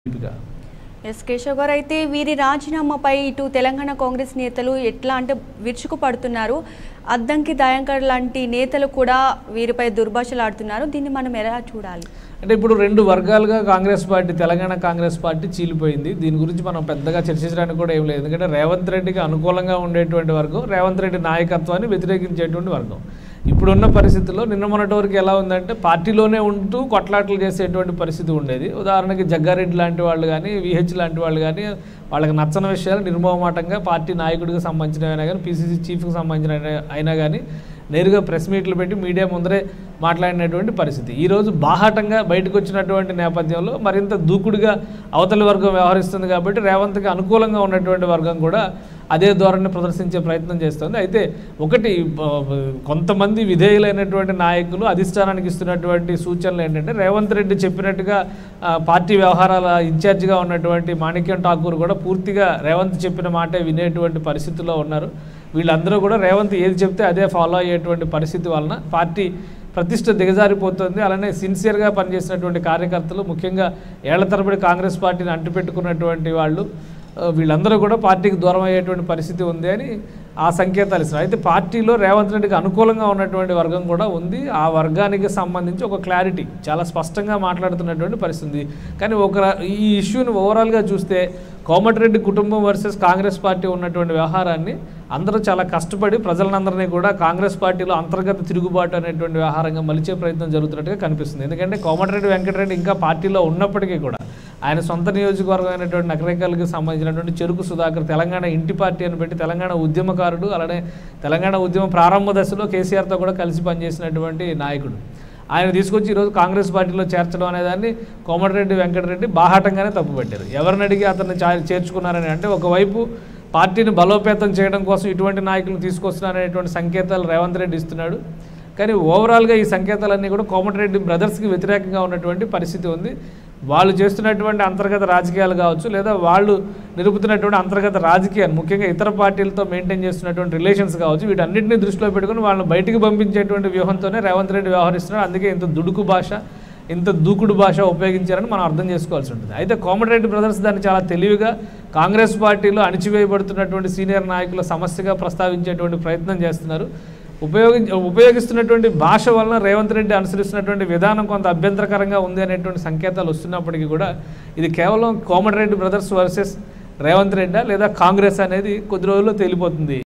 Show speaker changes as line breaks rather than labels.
Deepika
yes Keshav గారు అయితే వీరి రాజీనామాపై ఇటు తెలంగాణ కాంగ్రెస్ నేతలు ఎట్లా అంటే విరుచుకు పడుతున్నారు అద్దంకి దయాంకర్ లాంటి నేతలు కూడా వీరిపై దుర్భాషలు ఆడుతున్నారు దీన్ని మనం ఎలా చూడాలి
అంటే ఇప్పుడు రెండు వర్గాలుగా Congress party Telangana Congress party చీలిపోయింది దీని గురించి మనం పెద్దగా చర్చించడానికి కూడా ఏం లేదు ఎందుకంటే రేవంత్ రెడ్డికి అనుకూలంగా ఉండేటువంటి వర్గం రేవంత్ రెడ్డి నాయకత్వాన్ని వ్యతిరేకించేటువంటి వర్గం ఇప్పుడున్న పరిస్థితుల్లో నిన్న మొన్నటి వరకు ఎలా ఉందంటే పార్టీలోనే ఉంటూ కొట్లాటలు చేసేటువంటి పరిస్థితి ఉండేది ఉదాహరణకి జగ్గారెడ్డి లాంటి వాళ్ళు కానీ విహెచ్ లాంటి వాళ్ళు కానీ వాళ్ళకి నచ్చని విషయాలు నిర్మోహమాటంగా పార్టీ నాయకుడికి సంబంధించినవైనా కానీ పీసీసీ చీఫ్కి సంబంధించిన అయినా కానీ నేరుగా ప్రెస్ మీట్లు పెట్టి మీడియా ముందరే మాట్లాడినటువంటి పరిస్థితి ఈరోజు బాహాటంగా బయటకు వచ్చినటువంటి నేపథ్యంలో మరింత దూకుడుగా అవతలి వర్గం వ్యవహరిస్తుంది కాబట్టి రేవంత్కి అనుకూలంగా ఉన్నటువంటి వర్గం కూడా అదే ధోరణి ప్రదర్శించే ప్రయత్నం చేస్తుంది అయితే ఒకటి ఆ, కొంతమంది విధేయులైనటువంటి నాయకులు అధిష్టానానికి ఇస్తున్నటువంటి సూచనలు ఏంటంటే రేవంత్ రెడ్డి చెప్పినట్టుగా ఆ, పార్టీ వ్యవహారాల ఇన్ఛార్జిగా ఉన్నటువంటి మాణిక్యం ఠాకూర్ కూడా పూర్తిగా రేవంత్ చెప్పిన మాటే వినేటువంటి పరిస్థితుల్లో ఉన్నారు వీళ్ళందరూ కూడా రేవంత్ ఏది చెప్తే అదే ఫాలో అయ్యేటువంటి పరిస్థితి వలన పార్టీ ప్రతిష్ట దిగజారిపోతుంది అలానే సిన్సియర్గా పనిచేసినటువంటి కార్యకర్తలు ముఖ్యంగా ఏళ్ల తరబడి కాంగ్రెస్ పార్టీని అంటిపెట్టుకున్నటువంటి వాళ్ళు ఆ, వీళ్ళందరూ కూడా పార్టీకి దూరం అయ్యేటువంటి పరిస్థితి ఉంది అని ఆ సంకేతాలు ఇస్తారు అయితే పార్టీలో రేవంత్ రెడ్డికి అనుకూలంగా ఉన్నటువంటి వర్గం కూడా ఉంది ఆ వర్గానికి సంబంధించి ఒక క్లారిటీ చాలా స్పష్టంగా మాట్లాడుతున్నటువంటి పరిస్థితి ఉంది. కానీ ఒక ఈ ఇష్యూని ఓవరాల్గా చూస్తే కోమటిరెడ్డి కుటుంబం వర్సెస్ కాంగ్రెస్ పార్టీ ఉన్నటువంటి వ్యవహారాన్ని అందరూ చాలా కష్టపడి ప్రజలందరినీ కూడా కాంగ్రెస్ పార్టీలో అంతర్గత తిరుగుబాటు అనేటువంటి వ్యవహారంగా మలిచే ప్రయత్నం జరుగుతున్నట్టుగా కనిపిస్తుంది ఎందుకంటే కోమటిరెడ్డి వెంకటరెడ్డి ఇంకా పార్టీలో ఉన్నప్పటికీ కూడా ఆయన సొంత నియోజకవర్గం అయినటువంటి నగరికల్కి సంబంధించినటువంటి చెరుకు సుధాకర్ తెలంగాణ ఇంటి పార్టీ అని పెట్టి తెలంగాణ ఉద్యమకారుడు అలానే తెలంగాణ ఉద్యమ ప్రారంభ దశలో కేసీఆర్తో కూడా కలిసి పనిచేసినటువంటి నాయకుడు ఆయన తీసుకొచ్చి ఈరోజు కాంగ్రెస్ పార్టీలో చేర్చడం అనేదాన్ని కోమటిరెడ్డి వెంకటరెడ్డి బాహాటంగానే తప్పుపట్టారు ఎవరిని అడిగి అతన్ని చా- చేర్చుకున్నారని అంటే ఒకవైపు పార్టీని బలోపేతం చేయడం కోసం ఇటువంటి నాయకులను తీసుకొస్తున్నారనేటువంటి సంకేతాలు రేవంత్ రెడ్డి ఇస్తున్నాడు కానీ ఓవరాల్గా ఈ సంకేతాలన్నీ కూడా కోమటిరెడ్డి బ్రదర్స్కి వ్యతిరేకంగా ఉన్నటువంటి పరిస్థితి ఉంది వాళ్ళు చేస్తున్నటువంటి అంతర్గత రాజకీయాలు కావచ్చు లేదా వాళ్ళు నిలుపుతున్నటువంటి అంతర్గత రాజకీయాలు ముఖ్యంగా ఇతర పార్టీలతో మెయింటైన్ చేస్తున్నటువంటి రిలేషన్స్ కావచ్చు వీటన్నిటిని దృష్టిలో పెట్టుకుని వాళ్ళని బయటికి పంపించేటువంటి వ్యూహంతోనే రేవంత్ రెడ్డి వ్యవహరిస్తున్నారు అందుకే ఇంత దుడుకు భాష ఇంత దూకుడు భాష ఉపయోగించారని మనం అర్థం చేసుకోవాల్సి ఉంటుంది అయితే కోమటిరెడ్డి బ్రదర్స్ దాన్ని చాలా తెలివిగా కాంగ్రెస్ పార్టీలో అణిచివేయబడుతున్నటువంటి సీనియర్ నాయకుల సమస్యగా ప్రస్తావించేటువంటి ప్రయత్నం చేస్తున్నారు ఉపయోగించ ఉపయోగిస్తున్నటువంటి భాష వలన రేవంత్ రెడ్డి అనుసరిస్తున్నటువంటి విధానం కొంత అభ్యంతరకరంగా ఉంది అనేటువంటి సంకేతాలు వస్తున్నప్పటికీ కూడా ఇది కేవలం కోమటిరెడ్డి బ్రదర్స్ వర్సెస్ రేవంత్ రెడ్డా లేదా కాంగ్రెస్ అనేది కొద్ది రోజుల్లో తేలిపోతుంది